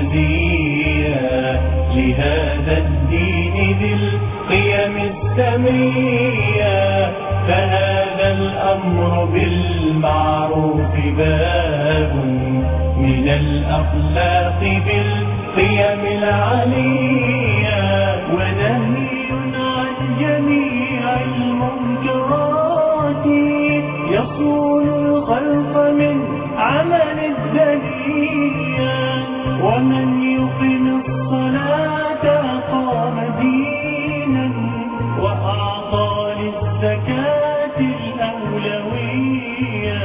هاديا لهذا الدين ذي القيم السمية فهذا الأمر بالمعروف باب من الأخلاق بالقيم العلية ونهي عن جميع المنكرات يصون الخلق من عمل الدنيا ومن يقم الصلاة قام دينا وأعطى للزكاة الأولوية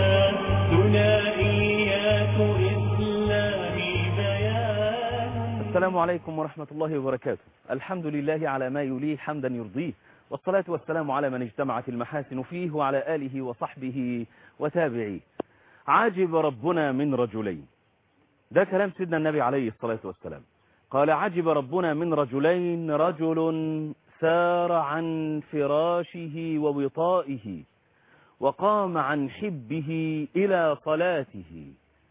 ثنائيات إسلام بيان السلام عليكم ورحمة الله وبركاته الحمد لله على ما يليه حمدا يرضيه والصلاة والسلام على من اجتمعت المحاسن فيه وعلى آله وصحبه وتابعيه عجب ربنا من رجلين ده كلام سيدنا النبي عليه الصلاة والسلام قال عجب ربنا من رجلين رجل سار عن فراشه ووطائه وقام عن حبه إلى صلاته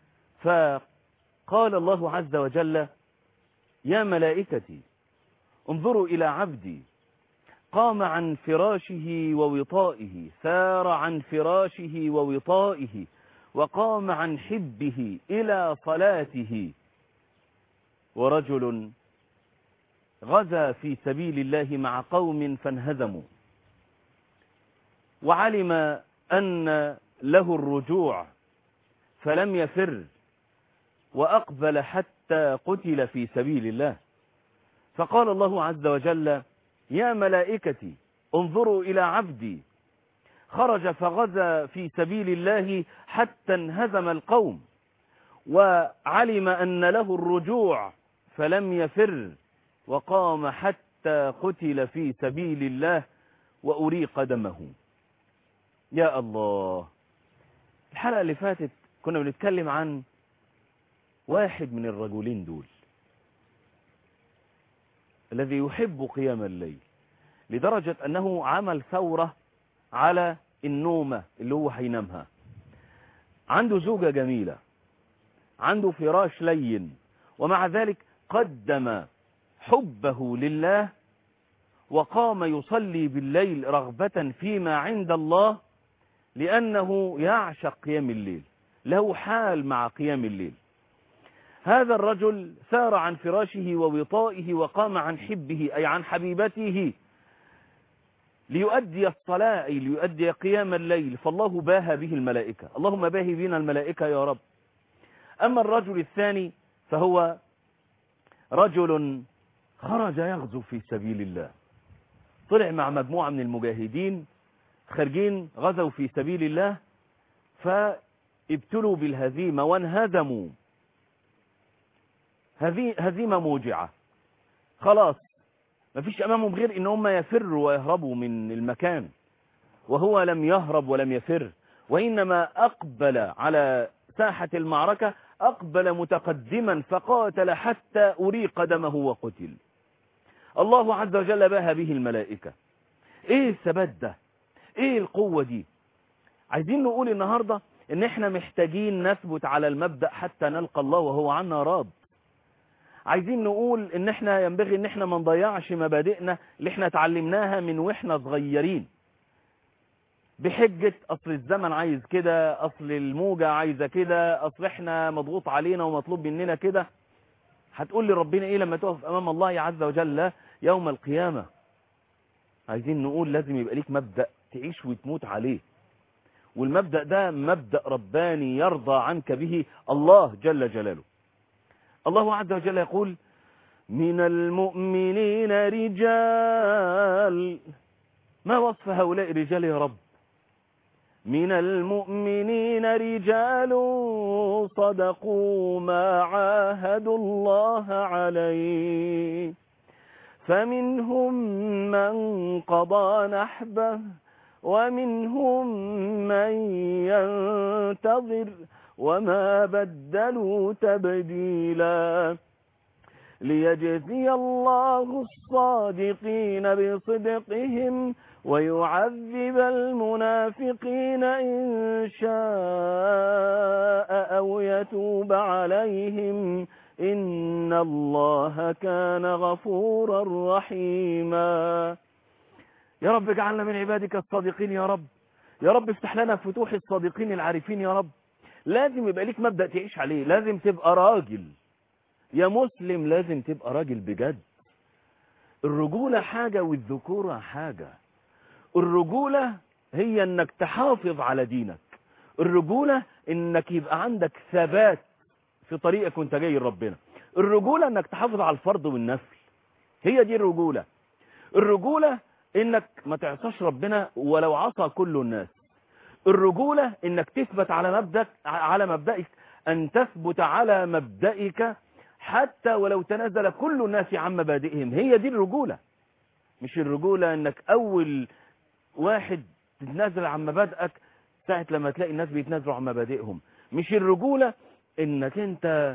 فقال الله عز وجل يا ملائكتي انظروا إلى عبدي قام عن فراشه ووطائه سار عن فراشه ووطائه وقام عن حبه إلى صلاته ورجل غزا في سبيل الله مع قوم فانهزموا وعلم أن له الرجوع فلم يفر وأقبل حتى قتل في سبيل الله فقال الله عز وجل يا ملائكتي انظروا إلى عبدي خرج فغزا في سبيل الله حتى انهزم القوم وعلم أن له الرجوع فلم يفر وقام حتى قتل في سبيل الله وأريق دمه يا الله الحلقة اللي فاتت كنا بنتكلم عن واحد من الرجلين دول الذي يحب قيام الليل لدرجة أنه عمل ثورة على النومة اللي هو هينامها عنده زوجة جميلة عنده فراش لين ومع ذلك قدم حبه لله وقام يصلي بالليل رغبة فيما عند الله لأنه يعشق قيام الليل له حال مع قيام الليل هذا الرجل سار عن فراشه ووطائه وقام عن حبه أي عن حبيبته ليؤدي الصلاة أي ليؤدي قيام الليل فالله باهى به الملائكة اللهم باهي بنا الملائكة يا رب أما الرجل الثاني فهو رجل خرج يغزو في سبيل الله طلع مع مجموعة من المجاهدين خارجين غزوا في سبيل الله فابتلوا بالهزيمة وانهزموا هزيمة موجعة خلاص مفيش أمامهم غير إن هم يفروا ويهربوا من المكان وهو لم يهرب ولم يفر وإنما أقبل على ساحة المعركة أقبل متقدما فقاتل حتى أريق دمه وقتل الله عز وجل باها به الملائكة ايه الثبات ده ايه القوة دي عايزين نقول النهاردة ان احنا محتاجين نثبت على المبدأ حتى نلقى الله وهو عنا راض عايزين نقول ان احنا ينبغي ان احنا ما نضيعش مبادئنا اللي احنا اتعلمناها من واحنا صغيرين بحجة اصل الزمن عايز كده اصل الموجة عايزة كده اصل احنا مضغوط علينا ومطلوب مننا كده هتقول لي ربنا ايه لما تقف امام الله عز وجل يوم القيامة عايزين نقول لازم يبقى ليك مبدأ تعيش وتموت عليه والمبدأ ده مبدأ رباني يرضى عنك به الله جل جلاله الله عز وجل يقول من المؤمنين رجال ما وصف هؤلاء الرجال يا رب من المؤمنين رجال صدقوا ما عاهدوا الله عليه فمنهم من قضى نحبه ومنهم من ينتظر وما بدلوا تبديلا ليجزي الله الصادقين بصدقهم ويعذب المنافقين إن شاء أو يتوب عليهم إن إن الله كان غفورا رحيما يا رب اجعلنا من عبادك الصادقين يا رب يا رب افتح لنا فتوح الصادقين العارفين يا رب لازم يبقى ليك مبدأ تعيش عليه لازم تبقى راجل يا مسلم لازم تبقى راجل بجد الرجولة حاجة والذكورة حاجة الرجولة هي انك تحافظ على دينك الرجولة انك يبقى عندك ثبات في طريقك وانت جاي لربنا الرجولة انك تحافظ على الفرض والنفل هي دي الرجولة الرجولة انك ما تعصاش ربنا ولو عصى كل الناس الرجولة انك تثبت على مبدأك على مبدئك ان تثبت على مبدئك حتى ولو تنازل كل الناس عن مبادئهم هي دي الرجولة مش الرجولة انك اول واحد تتنازل عن مبادئك ساعة لما تلاقي الناس بيتنازلوا عن مبادئهم مش الرجولة انك انت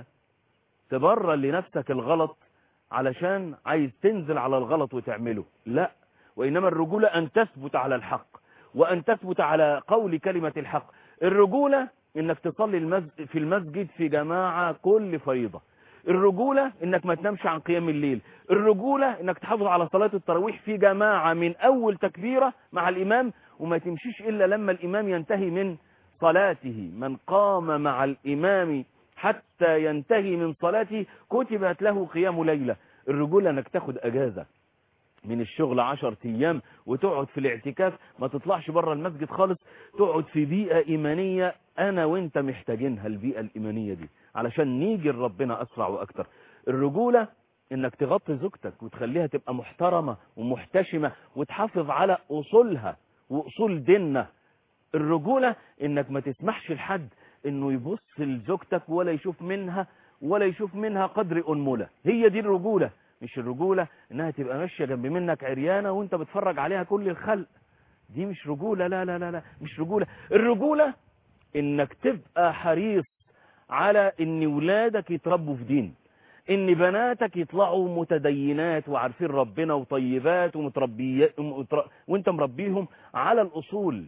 تبرر لنفسك الغلط علشان عايز تنزل على الغلط وتعمله لا وإنما الرجولة أن تثبت على الحق وأن تثبت على قول كلمة الحق الرجولة انك تصلي المسجد في المسجد في جماعة كل فريضة الرجولة انك ما تنامش عن قيام الليل الرجولة انك تحافظ على صلاة التراويح في جماعة من اول تكبيرة مع الامام وما تمشيش الا لما الامام ينتهي من صلاته من قام مع الامام حتى ينتهي من صلاته كتبت له قيام ليلة الرجولة انك تاخد اجازة من الشغل عشر ايام وتقعد في الاعتكاف ما تطلعش بره المسجد خالص تقعد في بيئة ايمانية انا وانت محتاجينها البيئة الايمانية دي علشان نيجي لربنا اسرع واكتر الرجولة انك تغطي زوجتك وتخليها تبقى محترمة ومحتشمة وتحافظ على اصولها واصول ديننا الرجولة انك ما تسمحش لحد انه يبص لزوجتك ولا يشوف منها ولا يشوف منها قدر انملة هي دي الرجولة مش الرجولة انها تبقى ماشية جنب منك عريانة وانت بتفرج عليها كل الخلق دي مش رجولة لا لا لا لا مش رجولة الرجولة انك تبقى حريص على ان ولادك يتربوا في دين ان بناتك يطلعوا متدينات وعارفين ربنا وطيبات ومتربيات وانت مربيهم على الاصول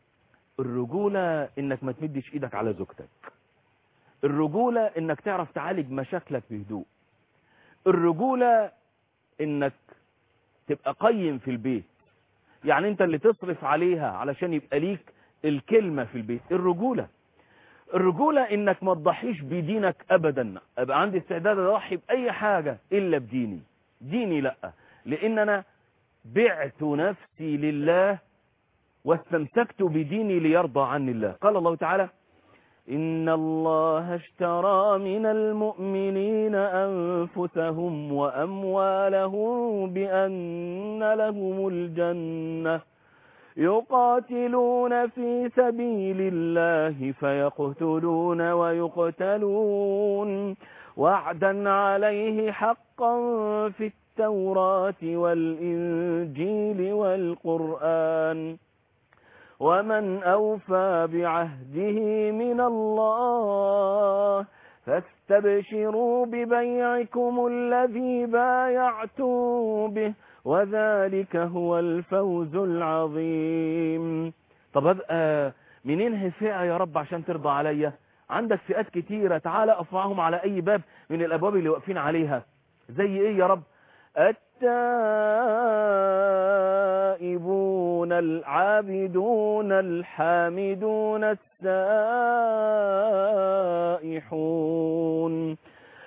الرجولة انك ما تمدش ايدك على زوجتك الرجولة انك تعرف تعالج مشاكلك بهدوء الرجولة انك تبقى قيم في البيت يعني انت اللي تصرف عليها علشان يبقى ليك الكلمة في البيت الرجولة الرجولة انك ما تضحيش بدينك ابدا ابقى عندي استعداد اضحي باي حاجة الا بديني ديني لا لان انا بعت نفسي لله واستمسكت بديني ليرضى عني الله قال الله تعالى إن الله اشترى من المؤمنين أنفسهم وأموالهم بأن لهم الجنة يقاتلون في سبيل الله فيقتلون ويقتلون وعدا عليه حقا في التوراة والإنجيل والقرآن ومن أوفى بعهده من الله فاستبشروا ببيعكم الذي بايعتم به وذلك هو الفوز العظيم طب أبقى منين هفئة يا رب عشان ترضى عليا عندك فئات كتيرة تعالى أفعهم على أي باب من الأبواب اللي واقفين عليها زي إيه يا رب التائبون العابدون الحامدون السائحون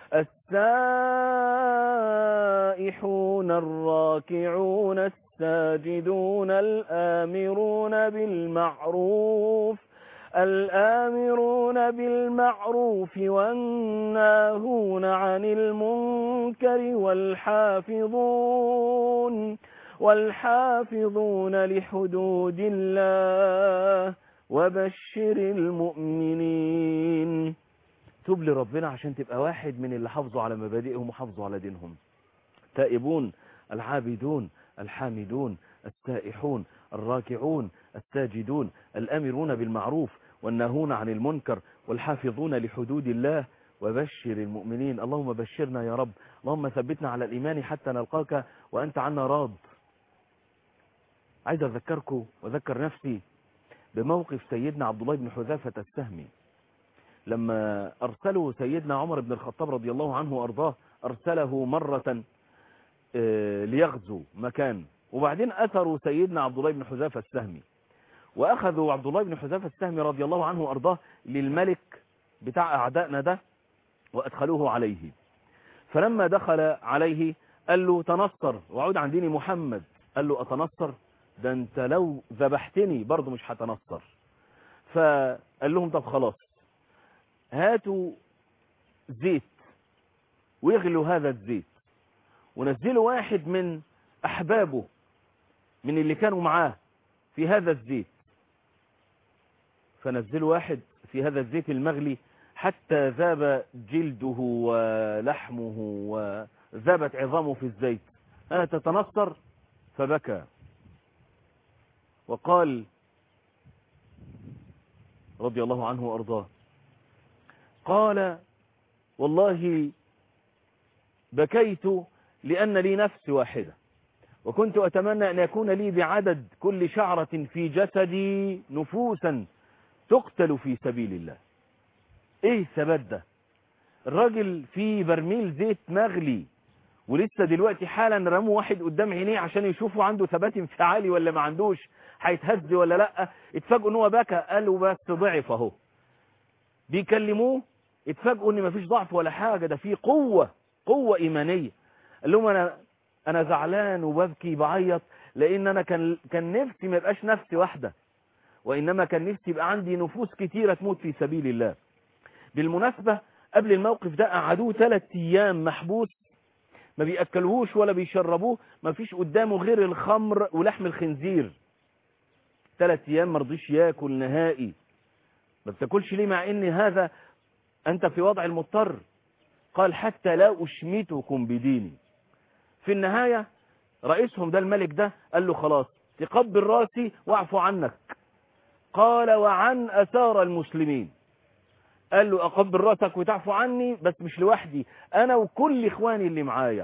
السائحون الراكعون الساجدون الآمرون بالمعروف الآمرون بالمعروف والناهون عن المنكر والحافظون والحافظون لحدود الله وبشر المؤمنين تب لربنا عشان تبقى واحد من اللي حافظوا على مبادئهم وحافظوا على دينهم تائبون العابدون الحامدون السائحون الراكعون الساجدون الامرون بالمعروف والناهون عن المنكر والحافظون لحدود الله وبشر المؤمنين اللهم بشرنا يا رب اللهم ثبتنا على الإيمان حتى نلقاك وأنت عنا راض عايز أذكركم وأذكر نفسي بموقف سيدنا عبد الله بن حذافة السهمي لما أرسله سيدنا عمر بن الخطاب رضي الله عنه وأرضاه أرسله مرة آه، ليغزو مكان وبعدين أثروا سيدنا عبد الله بن حذافة السهمي وأخذوا عبد الله بن حذافة السهمي رضي الله عنه وأرضاه للملك بتاع أعدائنا ده وأدخلوه عليه فلما دخل عليه قال له تنصر وعود عن دين محمد قال له أتنصر ده أنت لو ذبحتني برضه مش هتنصر فقال لهم طب خلاص هاتوا زيت ويغلوا هذا الزيت ونزلوا واحد من أحبابه من اللي كانوا معاه في هذا الزيت فنزلوا واحد في هذا الزيت المغلي حتى ذاب جلده ولحمه وذابت عظامه في الزيت أنا تتنصر فبكى وقال رضي الله عنه وأرضاه قال والله بكيت لأن لي نفس واحدة وكنت أتمنى أن يكون لي بعدد كل شعرة في جسدي نفوسا تقتل في سبيل الله ايه الثبات ده الراجل في برميل زيت مغلي ولسه دلوقتي حالا رموا واحد قدام عينيه عشان يشوفوا عنده ثبات انفعالي ولا ما عندوش هيتهز ولا لا اتفاجئوا ان هو بكى قالوا بس ضعف اهو بيكلموه اتفاجئوا ان مفيش ضعف ولا حاجه ده في قوه قوه ايمانيه قال لهم انا انا زعلان وببكي بعيط لان انا كان كان نفسي ما يبقاش نفسي واحده وانما كان نفسي يبقى عندي نفوس كتيره تموت في سبيل الله بالمناسبه قبل الموقف ده قعدوه ثلاث ايام محبوس ما بياكلوهوش ولا بيشربوه ما فيش قدامه غير الخمر ولحم الخنزير ثلاث ايام ما رضيش ياكل نهائي ما بتاكلش ليه مع ان هذا انت في وضع المضطر قال حتى لا اشمتكم بديني في النهاية رئيسهم ده الملك ده قال له خلاص تقبل راسي واعفو عنك قال وعن أثار المسلمين قال له أقبل راسك وتعفو عني بس مش لوحدي أنا وكل إخواني اللي معايا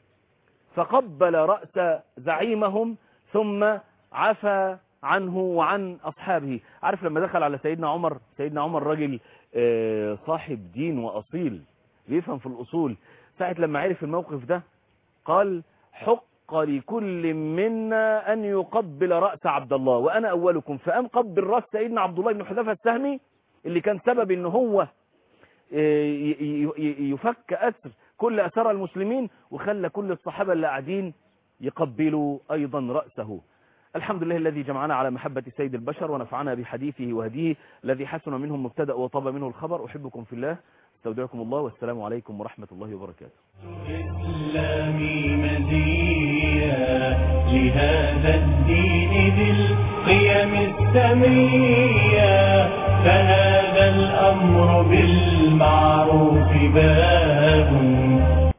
فقبل رأس زعيمهم ثم عفى عنه وعن أصحابه عارف لما دخل على سيدنا عمر سيدنا عمر راجل آه، صاحب دين وأصيل بيفهم في الأصول ساعة لما عرف الموقف ده قال حق لكل منا أن يقبل رأس عبد الله وأنا أولكم فأم قبل رأس سيدنا عبد الله بن حذافة السهمي اللي كان سبب ان هو ي- ي- ي- يفك أسر كل أسر المسلمين وخلى كل الصحابة اللي قاعدين يقبلوا أيضا رأسه الحمد لله الذي جمعنا على محبة سيد البشر ونفعنا بحديثه وهديه الذي حسن منه المبتدأ وطاب منه الخبر أحبكم في الله استودعكم الله والسلام عليكم ورحمة الله وبركاته إسلامي مزيا لهذا الدين ذي القيم السمية فهذا الأمر بالمعروف باب